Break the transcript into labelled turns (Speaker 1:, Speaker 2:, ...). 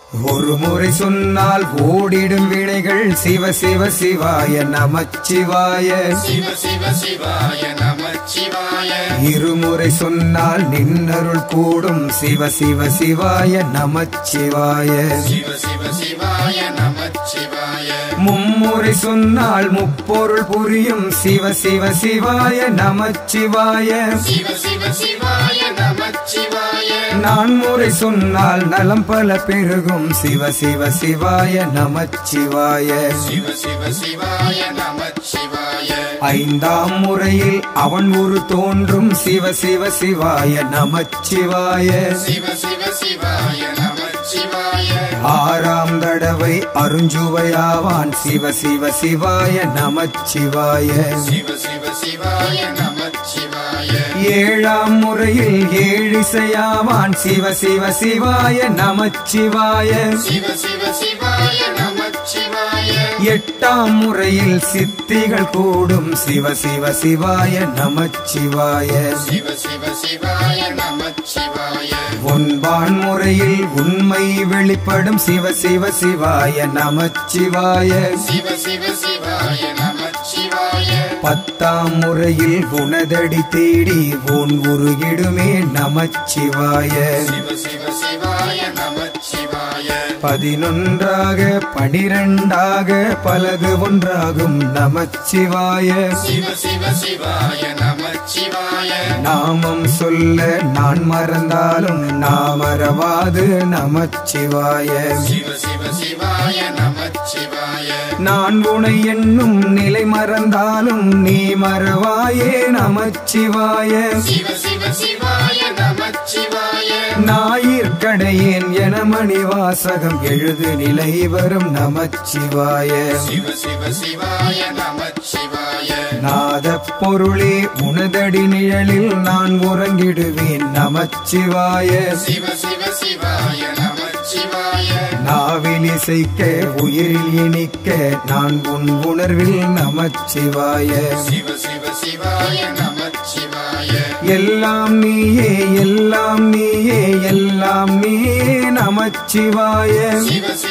Speaker 1: ஒரு முறை சொன்னால் ஓடிடும் வினைகள் சிவ சிவ சிவாய நமச்சிவாய
Speaker 2: சிவ சிவ சிவாய நமச்சிவாய
Speaker 1: இருமுறை சொன்னால் நின்னருள் கூடும் சிவ சிவ சிவாய நமச்சிவாய
Speaker 2: சிவ சிவ சிவாய நமச்சிவாய
Speaker 1: மும்முறை சொன்னால் முப்பொருள் புரியும் சிவ சிவ சிவாய நமச்சிவாய
Speaker 2: சிவ சிவ சிவாய நமச்சிவாய
Speaker 1: நான்முறை சொன்னால் நலம் பல பெருகும் சிவ சிவ சிவாய நமச்சிவாய
Speaker 2: சிவ சிவ சிவாய நமச்சிவாய
Speaker 1: ஐந்தாம் முறையில் அவன் ஒரு தோன்றும் சிவ சிவ சிவாய நமச்சிவாய
Speaker 2: சிவ சிவ சிவாய நமச்சிவாய
Speaker 1: ஆறாம் தடவை அருஞ்சுவையாவான் சிவ சிவ சிவாய நமச்சிவாய
Speaker 2: சிவ சிவ சிவாய நமச்சிவாய
Speaker 1: ஏழாம் முறையில் ஏழிசையாவான் சிவ சிவ சிவாய நமச்சிவாய
Speaker 2: சிவ சிவ சிவாய நமச்சிவாய
Speaker 1: எட்டாம் முறையில் சித்திகள் கூடும் சிவ சிவ சிவாய நமச்சிவாய
Speaker 2: சிவ சிவ சிவாய நமச்சிவாய
Speaker 1: ஒன்பான் முறையில் உண்மை வெளிப்படும் சிவ சிவ சிவாய நமச்சிவாய
Speaker 2: சிவ சிவ சிவாய நமச்சிவாய
Speaker 1: பத்தாம் முறையில் குணதடி தேடி உன் உருகிடுமே நமச்சிவாய
Speaker 2: சிவ சிவ சிவாய நமச்சிவாய
Speaker 1: பதினொன்றாக பனிரெண்டாக பலது ஒன்றாகும் நமச்சிவாய
Speaker 2: சிவ சிவ சிவாய நமச்சிவாய
Speaker 1: நாமம் சொல்ல நான் மறந்தாலும் நாமரவாது நமச்சிவாய
Speaker 2: சிவ சிவ சிவாய நமச்சிவாய
Speaker 1: நான் உனை என்னும் நிலை மறந்தாலும் நீ மறவாயே நமச்சிவாய
Speaker 2: சிவ சிவ சிவாய நமச்சிவாய
Speaker 1: ஞாயிற்கடையேன் என மணிவாசகம் எழுது நிலை வரும் நமச்சிவாய
Speaker 2: சிவ சிவ சிவாய நமச்சிவாய
Speaker 1: நாத பொருளே உனதடி நிழலில் நான் உறங்கிடுவேன் நமச்சிவாய
Speaker 2: சிவ சிவ சிவாய நமச்சிவாய
Speaker 1: நாவில் இசைக்க உயிரில் இனிக்க நான் உன் உணர்வில் நமச்சிவாய
Speaker 2: சிவ சிவ சிவாய நமச்சிவாய
Speaker 1: எல்லாம் நீயே எல்லாம் நீயே எல்லாம் நீயே நமச்சிவாய
Speaker 2: சிவ சிவ